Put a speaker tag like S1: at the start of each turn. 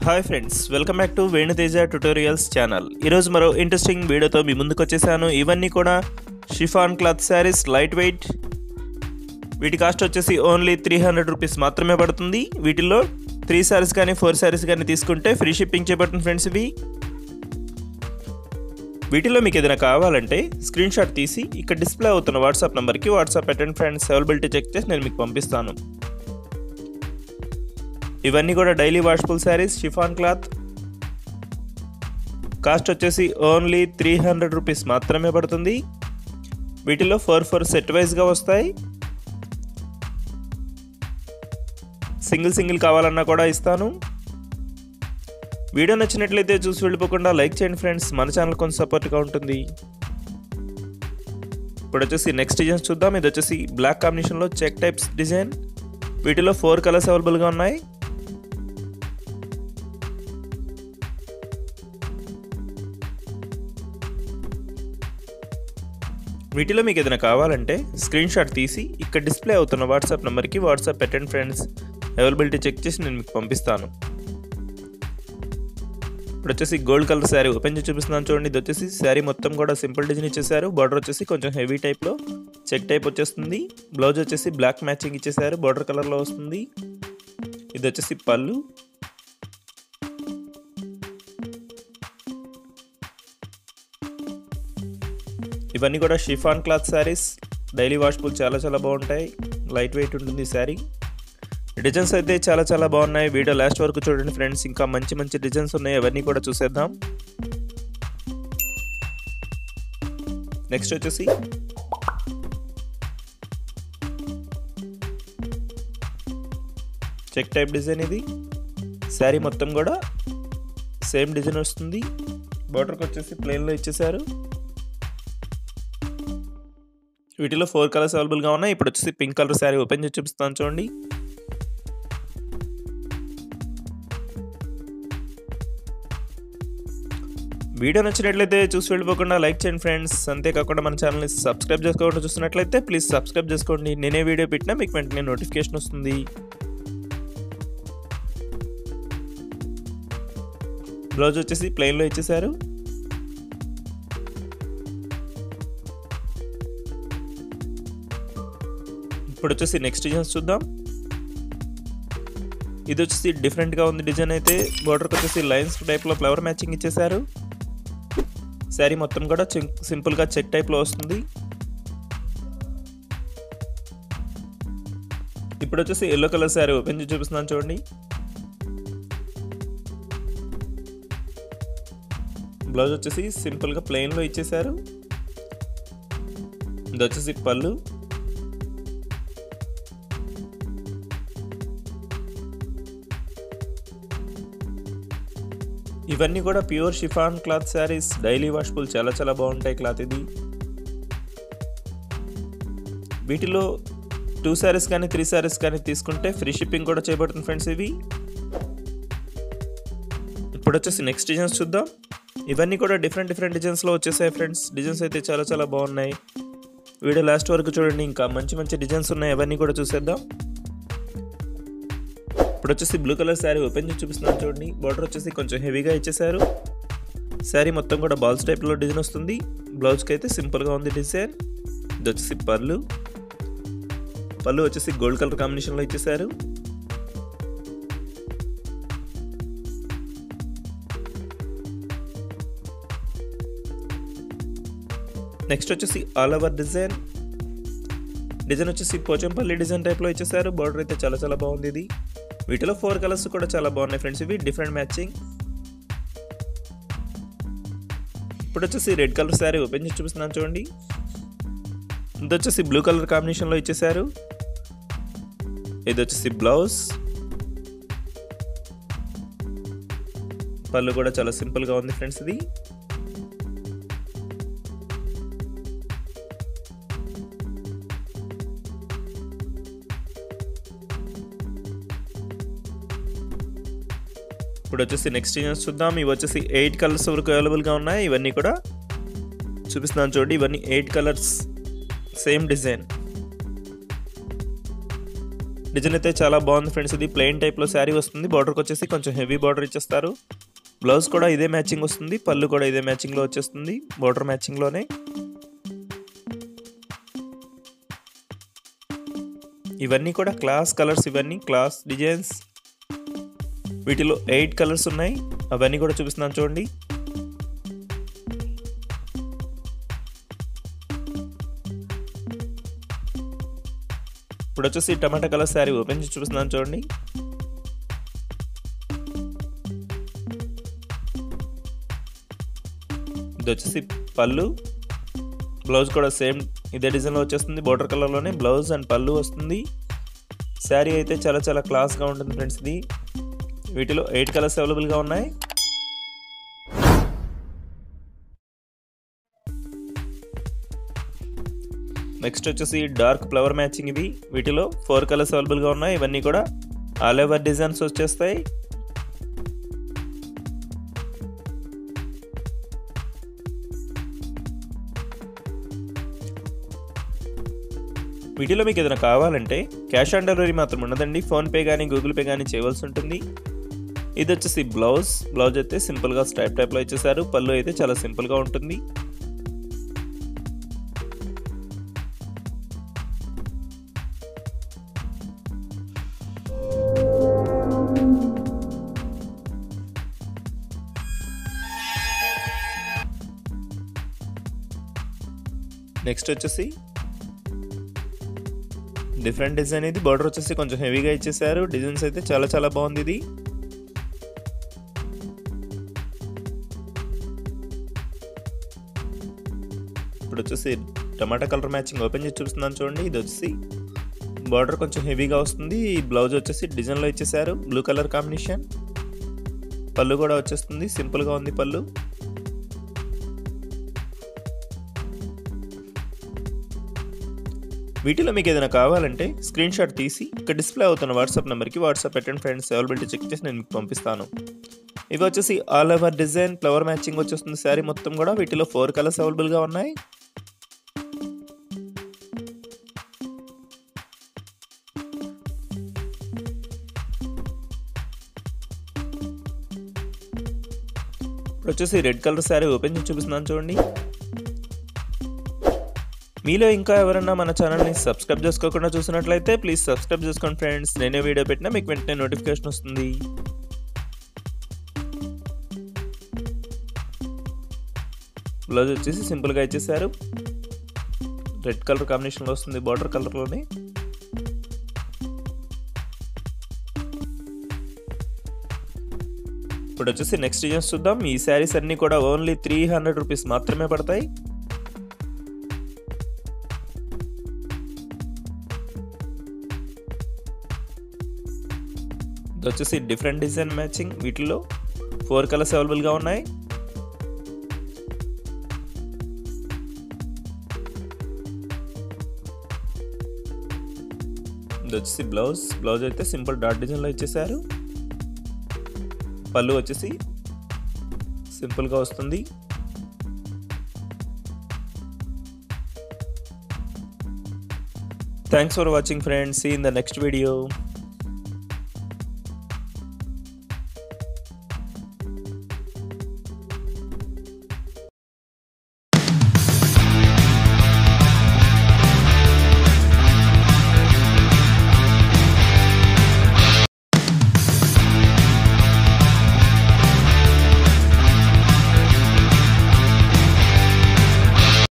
S1: hi friends welcome back to Venuteja tutorials channel ఈరోజు మరో interesting వీడియోతో మీ ముందుకు వచ్చేసాను ఇవన్నీ కూడా chiffon cloth sarees light weight వీటి కాస్ట్ వచ్చేసి ఓన్లీ త్రీ హండ్రెడ్ రూపీస్ మాత్రమే పడుతుంది వీటిల్లో త్రీ శారీస్ కానీ ఫోర్ శారీస్ కానీ తీసుకుంటే ఫ్రీ షిప్పింగ్ చేపడుతుంది ఫ్రెండ్స్ ఇవి వీటిలో మీకు ఏదైనా కావాలంటే స్క్రీన్ షాట్ తీసి ఇక్కడ డిస్ప్లే అవుతున్న వాట్సాప్ నెంబర్కి వాట్సాప్ పెట్టండి ఫ్రెండ్స్ అవైలబిలిటీ చెక్ చేసి నేను మీకు పంపిస్తాను ఇవన్నీ కూడా daily washable saris chiffon cloth cost వచ్చేసి ఓన్లీ త్రీ హండ్రెడ్ రూపీస్ మాత్రమే పడుతుంది వీటిలో ఫోర్ ఫోర్ సెట్ వైజ్గా వస్తాయి సింగిల్ సింగిల్ కావాలన్నా కూడా ఇస్తాను వీడియో నచ్చినట్లయితే చూసి వెళ్ళిపోకుండా లైక్ చేయండి ఫ్రెండ్స్ మన ఛానల్ కొంచెం సపోర్ట్గా ఉంటుంది ఇప్పుడు వచ్చేసి నెక్స్ట్ డిజైన్స్ చూద్దాం ఇది వచ్చేసి బ్లాక్ కాంబినేషన్లో చెక్ టైప్స్ డిజైన్ వీటిలో ఫోర్ కలర్స్ అవైలబుల్గా ఉన్నాయి వీటిలో మీకు ఏదైనా కావాలంటే స్క్రీన్ షాట్ తీసి ఇక్కడ డిస్ప్లే అవుతున్న వాట్సాప్ నెంబర్కి వాట్సాప్ పెట్టండి ఫ్రెండ్స్ అవైలబిలిటీ చెక్ చేసి నేను మీకు పంపిస్తాను ఇప్పుడు వచ్చేసి గోల్డ్ కలర్ శారీ ఓపెన్ చేసి చూపిస్తున్నాను చూడండి ఇది వచ్చేసి శారీ మొత్తం కూడా సింపుల్ డిజైన్ ఇచ్చేసారు బార్డర్ వచ్చేసి కొంచెం హెవీ టైప్లో చెక్ టైప్ వచ్చేస్తుంది బ్లౌజ్ వచ్చేసి బ్లాక్ మ్యాచింగ్ ఇచ్చేసారు బార్డర్ కలర్లో వస్తుంది ఇది వచ్చేసి పళ్ళు ఇవన్నీ కూడా chiffon cloth saris daily washable చాలా చాలా బాగుంటాయి లైట్ వెయిట్ ఉంటుంది శారీ డిజైన్స్ అయితే చాలా చాలా బాగున్నాయి వీడియో లాస్ట్ వరకు చూడండి ఫ్రెండ్స్ ఇంకా మంచి మంచి డిజైన్స్ ఉన్నాయి అవన్నీ కూడా చూసేద్దాం నెక్స్ట్ వచ్చేసి చెక్ టైప్ డిజైన్ ఇది శారీ మొత్తం కూడా సేమ్ డిజైన్ వస్తుంది బార్డర్కి వచ్చేసి ప్లెయిన్లో ఇచ్చేసారు వీటిలో ఫోర్ కలర్స్ అవైలబుల్గా ఉన్నాయి ఇప్పుడు వచ్చేసి పింక్ కలర్ శారీ ఓపెన్ చేసి చూపిస్తాను చూడండి వీడియో నచ్చినట్లయితే చూసి వెళ్ళిపోకుండా లైక్ చేయండి ఫ్రెండ్స్ అంతేకాకుండా మన ఛానల్ని సబ్స్క్రైబ్ చేసుకోకుండా చూస్తున్నట్లయితే ప్లీజ్ సబ్స్క్రైబ్ చేసుకోండి నేనే వీడియో పెట్టినా మీకు వెంటనే నోటిఫికేషన్ వస్తుంది బ్లౌజ్ వచ్చేసి ప్లెయిన్లో ఇచ్చేసారు ఇప్పుడు వచ్చేసి నెక్స్ట్ డిజైన్స్ చూద్దాం ఇది వచ్చేసి డిఫరెంట్గా ఉంది డిజైన్ అయితే బార్డర్కి వచ్చేసి లైన్స్ టైప్లో ఫ్లవర్ మ్యాచింగ్ ఇచ్చేసారు శారీ మొత్తం కూడా సింపుల్గా చెక్ టైప్లో వస్తుంది ఇప్పుడు వచ్చేసి ఎల్లో కలర్ శారీ ఓపెన్ చేసి చూపిస్తున్నాను చూడండి బ్లౌజ్ వచ్చేసి సింపుల్గా ప్లెయిన్లో ఇచ్చేసారు ఇది వచ్చేసి పళ్ళు ఇవన్నీ కూడా pure chiffon cloth saris daily washable చాలా చాలా బాగుంటాయి క్లాత్ ఇది వీటిలో టూ శారీస్ కానీ త్రీ శారీస్ కానీ తీసుకుంటే ఫ్రీ షిప్పింగ్ కూడా చేయబడుతుంది ఫ్రెండ్స్ ఇవి ఇప్పుడు వచ్చేసి నెక్స్ట్ డిజైన్స్ చూద్దాం ఇవన్నీ కూడా డిఫరెంట్ డిఫరెంట్ డిజైన్స్లో వచ్చేసాయి ఫ్రెండ్స్ డిజైన్స్ అయితే చాలా చాలా బాగున్నాయి వీడియో లాస్ట్ వరకు చూడండి ఇంకా మంచి మంచి డిజైన్స్ ఉన్నాయి అవన్నీ కూడా చూసేద్దాం ఇప్పుడు వచ్చేసి బ్లూ కలర్ శారీ ఓపెన్ చేసి చూపిస్తున్నాను చూడండి బార్డర్ వచ్చేసి కొంచెం హెవీగా ఇచ్చేసారు శారీ మొత్తం కూడా బాల్స్ టైప్లో డిజైన్ వస్తుంది బ్లౌజ్కి అయితే సింపుల్గా ఉంది డిజైన్ ఇది వచ్చేసి పళ్ళు పళ్ళు వచ్చేసి గోల్డ్ కలర్ కాంబినేషన్లో ఇచ్చేసారు నెక్స్ట్ వచ్చేసి ఆల్ ఓవర్ డిజైన్ డిజైన్ వచ్చేసి పోచంపల్లి డిజైన్ టైప్లో ఇచ్చేసారు బార్డర్ అయితే చాలా చాలా బాగుంది ఇది వీటిలో ఫోర్ కలర్స్ కూడా చాలా బాగున్నాయి ఫ్రెండ్స్ ఇవి డిఫరెంట్ మ్యాచింగ్ ఇప్పుడు వచ్చేసి రెడ్ కలర్ శారీ ఓపెన్ చేసి చూపిస్తున్నాను చూడండి ఇది వచ్చేసి బ్లూ కలర్ కాంబినేషన్లో ఇచ్చేసారు ఇది వచ్చేసి బ్లౌజ్ పళ్ళు కూడా చాలా సింపుల్గా ఉంది ఫ్రెండ్స్ ఇది ఇప్పుడు వచ్చేసి నెక్స్ట్ డిజైన్స్ చూద్దాం ఇవి వచ్చేసి ఎయిట్ కలర్స్ వరకు అవైలబుల్గా ఉన్నాయి ఇవన్నీ కూడా చూపిస్తున్నాను చూడండి ఇవన్నీ eight colours same design design అయితే చాలా బాగుంది ఫ్రెండ్స్ ఇది ప్లెయిన్ టైప్లో శారీ వస్తుంది బార్డర్కి వచ్చేసి కొంచెం హెవీ బార్డర్ ఇచ్చేస్తారు బ్లౌజ్ కూడా ఇదే మ్యాచింగ్ వస్తుంది పళ్ళు కూడా ఇదే మ్యాచింగ్లో వచ్చేస్తుంది బార్డర్ మ్యాచింగ్లోనే ఇవన్నీ కూడా క్లాస్ కలర్స్ ఇవన్నీ క్లాస్ డిజైన్స్ వీటిలో ఎయిట్ కలర్స్ ఉన్నాయి అవన్నీ కూడా చూపిస్తున్నాను చూడండి ఇప్పుడు వచ్చేసి టమాటా కలర్ శారీ ఓపెన్ చేసి చూపిస్తున్నాను చూడండి ఇది వచ్చేసి పళ్ళు బ్లౌజ్ కూడా సేమ్ ఇదే డిజైన్లో వచ్చేస్తుంది బోర్డర్ కలర్లోనే బ్లౌజ్ అండ్ పళ్ళు వస్తుంది శారీ అయితే చాలా చాలా క్లాస్గా ఉంటుంది ఫ్రెండ్స్ ఇది వీటిలో ఎయిట్ కలర్స్ అవైలబుల్గా ఉన్నాయి నెక్స్ట్ వచ్చేసి డార్క్ ఫ్లవర్ మ్యాచింగ్ ఇవి వీటిలో ఫోర్ కలర్స్ అవైలబుల్గా ఉన్నాయి ఇవన్నీ కూడా ఆల్ ఓవర్ డిజైన్స్ వచ్చేస్తాయి వీటిలో మీకు ఏదైనా కావాలంటే క్యాష్ ఆన్ డెలివరీ మాత్రం ఉండదండి ఫోన్పే కానీ గూగుల్ పే కానీ చేయవలసి ఉంటుంది ఇది వచ్చేసి బ్లౌజ్ బ్లౌజ్ అయితే సింపుల్గా స్టైప్ టైప్లో ఇచ్చేసారు పళ్ళు అయితే చాలా సింపుల్గా ఉంటుంది నెక్స్ట్ వచ్చేసి డిఫరెంట్ డిజైన్ ఇది బార్డర్ వచ్చేసి కొంచెం హెవీగా ఇచ్చేసారు డిజైన్స్ అయితే చాలా చాలా బాగుంది ఇది ఇప్పుడు వచ్చేసి టమాటా కలర్ మ్యాచింగ్ ఓపెన్ చేసి చూపిస్తున్నాను చూడండి ఇది వచ్చేసి బార్డర్ కొంచెం హెవీగా వస్తుంది ఈ బ్లౌజ్ వచ్చేసి డిజైన్లో ఇచ్చేసారు బ్లూ కలర్ కాంబినేషన్ పళ్ళు కూడా వచ్చేస్తుంది సింపుల్గా ఉంది పళ్ళు వీటిలో మీకు ఏదైనా కావాలంటే స్క్రీన్ షాట్ తీసి ఇక్కడ డిస్ప్లే అవుతున్న వాట్సాప్ నెంబర్కి వాట్సాప్ పెట్టండి ఫ్రెండ్స్ అవైలబిలిటీ చెక్ చేసి నేను మీకు పంపిస్తాను ఇవి వచ్చేసి all over design flower matching వచ్చేస్తుంది శారీ మొత్తం కూడా వీటిలో ఫోర్ కలర్స్ అవైలబుల్గా ఉన్నాయి ఇప్పుడు వచ్చేసి రెడ్ కలర్ శారీ ఓపెన్ చేసి చూపిస్తున్నాను చూడండి మీలో ఇంకా ఎవరైనా మన ఛానల్ని సబ్స్క్రైబ్ చేసుకోకుండా చూసినట్లయితే ప్లీజ్ సబ్స్క్రైబ్ చేసుకోండి ఫ్రెండ్స్ నేనే వీడియో పెట్టినా మీకు వెంటనే నోటిఫికేషన్ వస్తుంది బ్లౌజ్ వచ్చేసి సింపుల్గా ఇచ్చేసారు రెడ్ కలర్ కాంబినేషన్లో వస్తుంది బార్డర్ కలర్లోనే ఇప్పుడు వచ్చేసి నెక్స్ట్ డిజైన్స్ చూద్దాం ఈ శారీస్ అన్నీ కూడా ఓన్లీ త్రీ హండ్రెడ్ రూపీస్ మాత్రమే పడతాయి ఇది వచ్చేసి డిఫరెంట్ డిజైన్ మ్యాచింగ్ వీటిలో ఫోర్ కలర్స్ అవైలబుల్గా ఉన్నాయి ఇది వచ్చేసి బ్లౌజ్ బ్లౌజ్ అయితే సింపుల్ డాట్ డిజైన్లో ఇచ్చేసారు పళ్ళు వచ్చేసి సింపుల్గా వస్తుంది thanks for watching friends see in the next video